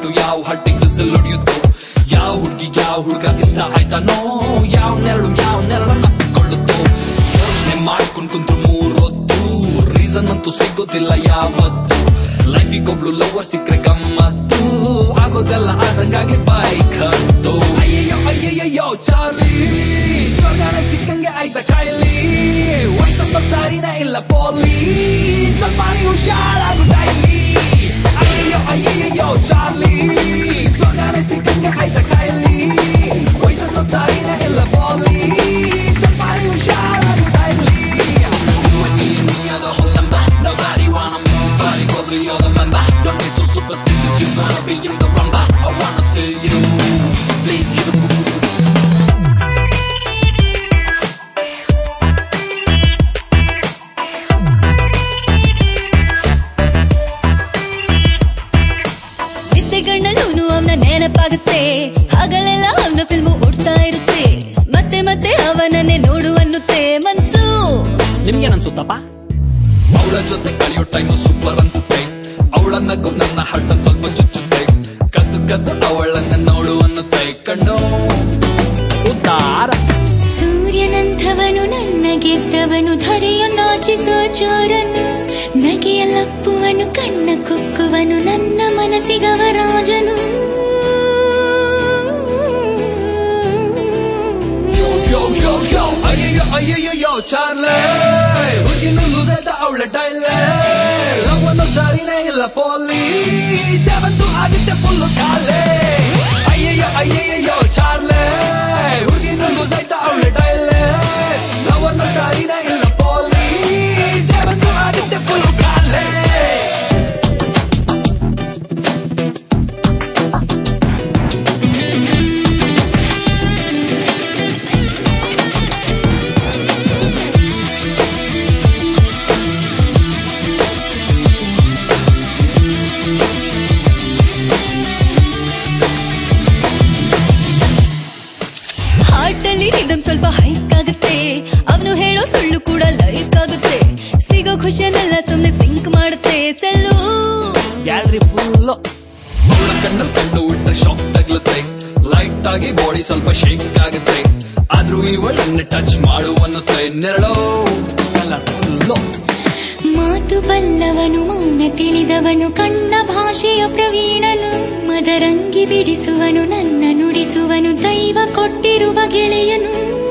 ಬಿಟ್ಟು ಯಾವ ಹಟ್ಟಿಗೆ ಬಿಸಿಲು ಹೊಡಿಯುತ್ತೋ ಯಾವ ಹುಡುಗಿ ಯಾವ ಹುಡುಗ ಇಷ್ಟ ಆಯ್ತಾನೋ ಯಾವ ನೆರಳು ಯಾವ ನೆರಳನ್ನ ಅಪ್ಪಿಕೊಳ್ಳುತ್ತೋ ಯೋಚನೆ ಮಾಡ್ಕೊಂಡ್ ಕುಂತ್ರು ಮೂರೊತ್ತು ರೀಸನ್ ಅಂತೂ ಸಿಗೋದಿಲ್ಲ ಯಾವತ್ತು ಲೈಫಿಗೊಬ್ಳು ಲವರ್ ಸಿಕ್ರೆ ಗಮ್ಮತ್ತು ಆಗೋದೆಲ್ಲ ಆದಂಗಾಗ್ಲಿ ಬೈಕ್ ಹತ್ತು ಅಯ್ಯಯ್ಯೋ ಅಯ್ಯಯ್ಯೋ ಚಾರ್ಲಿ ಸ್ವರ್ಗನೇ ಸಿಕ್ಕಂಗೆ ಆಯ್ತಾ ಕಾಯಲಿ ವಯಸ್ಸೊಂಬ ಸಾರಿನ ಇಲ್ಲ ಪೋಲಿ ಸ್ವಲ್ಪ ನೀವು ಹುಷಾರಾಗು ಡೈಲಿ ಅಯ್ಯಯ್ಯೋ ಅಯ್ಯಯ್ಯೋ ಚಾರ್ಲಿ ಸ್ವರ್ಗನೇ ಸಿಕ್ಕಂಗೆ ಆಯ್ತಾ ಕಾಯಲಿ ವಯಸ್ಸೊಂಬ ಸಾರಿನ ಇಲ್ಲ ಪೋಲಿ ಸ್ವಲ್ಪ ನೀವು ಹುಷಾರಾಗು daily You and me and me are the whole number. Nobody wanna make this party cause we are the member. Don't be so superstitious, you gonna be in the rumba. I wanna see you, please you. ನಿದ್ದೆಗಣ್ಣಲ್ಲೂನು ಅವನ ನೆನಪಾಗುತ್ತೆ ಹಗಲೆಲ್ಲ ಅವನ film ಓಡ್ತಾ ಇರುತ್ತೆ ಮತ್ತೆ ಮತ್ತೆ ಅವನನ್ನೇ ನೋಡುವನ್ನುತ್ತೆ ಮನ್ಸು ನಿಮ್ಗೇನನ್ಸುತ್ತಪ್ಪ ಅವಳ ಜೊತೆ ಕಳೆಯೋ ಟೈಮ್ ಸೂಪರ್ ಅನ್ಸುತ್ತೆ ಅವಳ ನಗು ನನ್ನ ಹರ್ಟನ್ ಸ್ವಲ್ಪ ಚುಚ್ಚುತ್ತೆ ಕದ್ದು ಕದ್ದು ಅವಳನ್ನ ನೋಡು ಅನ್ನುತ್ತೆ ಕಣ್ಣು ಉದ್ದಾರ ಸೂರ್ಯನಂಥವನು ನನ್ನ ಗೆದ್ದವನು ಧರೆಯನ್ನಾಚಿಸೋ ಚೋರನು ನಗೆಯಲ್ಲಪ್ಪುವನು ಕಣ್ಣ ಕುಕ್ಕುವನು ನನ್ನ ಮನಸ್ಸಿಗವ ರಾಜನು ಯೋ ಯೋ ಯೋ ಯೋ ಅಯ್ಯಯ್ಯೋ ಅಯ್ಯಯ್ಯೋ ಚಾರ್ಲೆ ಹುಡುಗಿನ ಲೂಸೈತ ಅವಳ ಡೈಲೆ ಲವ್ ಅನ್ನೋ ಸಾರಿನೇ ಇಲ್ಲ ಪೋಲಿ ಜವಂತು ಆಗುತ್ತೆ ಫುಲ್ಲು ಕಾಲೆ ಅಯ್ಯಯ್ಯೋ ಅಯ್ಯಯ್ಯೋ ಚಾರ್ಲೆ ಹುಡುಗಿನ ಲೂಸೈತ ಅವಳ ಡೈಲೆ ಲವ್ ಅನ್ನೋ ಸಾರಿನೇ ಇಲ್ಲ ಪೋಲಿ ಜವಂತು ಆಗುತ್ತೆ ಫುಲ್ಲು ಕಾಲೆ ಹಾರ್ಟಲ್ಲಿ ರಿದಮ್ ಸ್ವಲ್ಪ ಹೈಕ್ ಆಗುತ್ತೆ ಅವನು ಹೇಳೋ ಸುಳ್ಳು ಕೂಡ ಲೈಕ್ ಆಗುತ್ತೆ ಸಿಗೋ ಖುಷಿಯನ್ನೆಲ್ಲ ಸುಮ್ನೆ ಸಿಂಕ್ ಮಾಡುತ್ತೆ ಸೆಲ್ಲು ಗ್ಯಾಲರಿ ಫುಲ್ಲು ಅವಳ ಕಣ್ಣಲ್ಲಿ ಕಣ್ಣು ಇಟ್ರೆ ಶಾಕ್ ತಗ್ಲುತ್ತೆ ಲೈಟ್ ಆಗಿ ಬಾಡಿ ಸ್ವಲ್ಪ ಶೇಕ್ ಆಗುತ್ತೆ ಆದ್ರೂ ಇವಳನ್ನ ಟಚ್ ಮಾಡುವನ್ನುತ್ತೆ ನೆರಳೋ ಕಲರ್ಫುಲ್ಲು ಮಾತು ಬಲ್ಲವನು ಮೌನ ತಿಳಿದವನು ಕಣ್ಣ ಭಾಷೆಯ ಪ್ರವೀಣನು ಮದರಂಗಿ ಬಿಡಿಸುವನು ನನ್ನ ನುಡಿಸುವನು ದೈವ ಕೊಟ್ಟಿರುವ ಗೆಳೆಯನು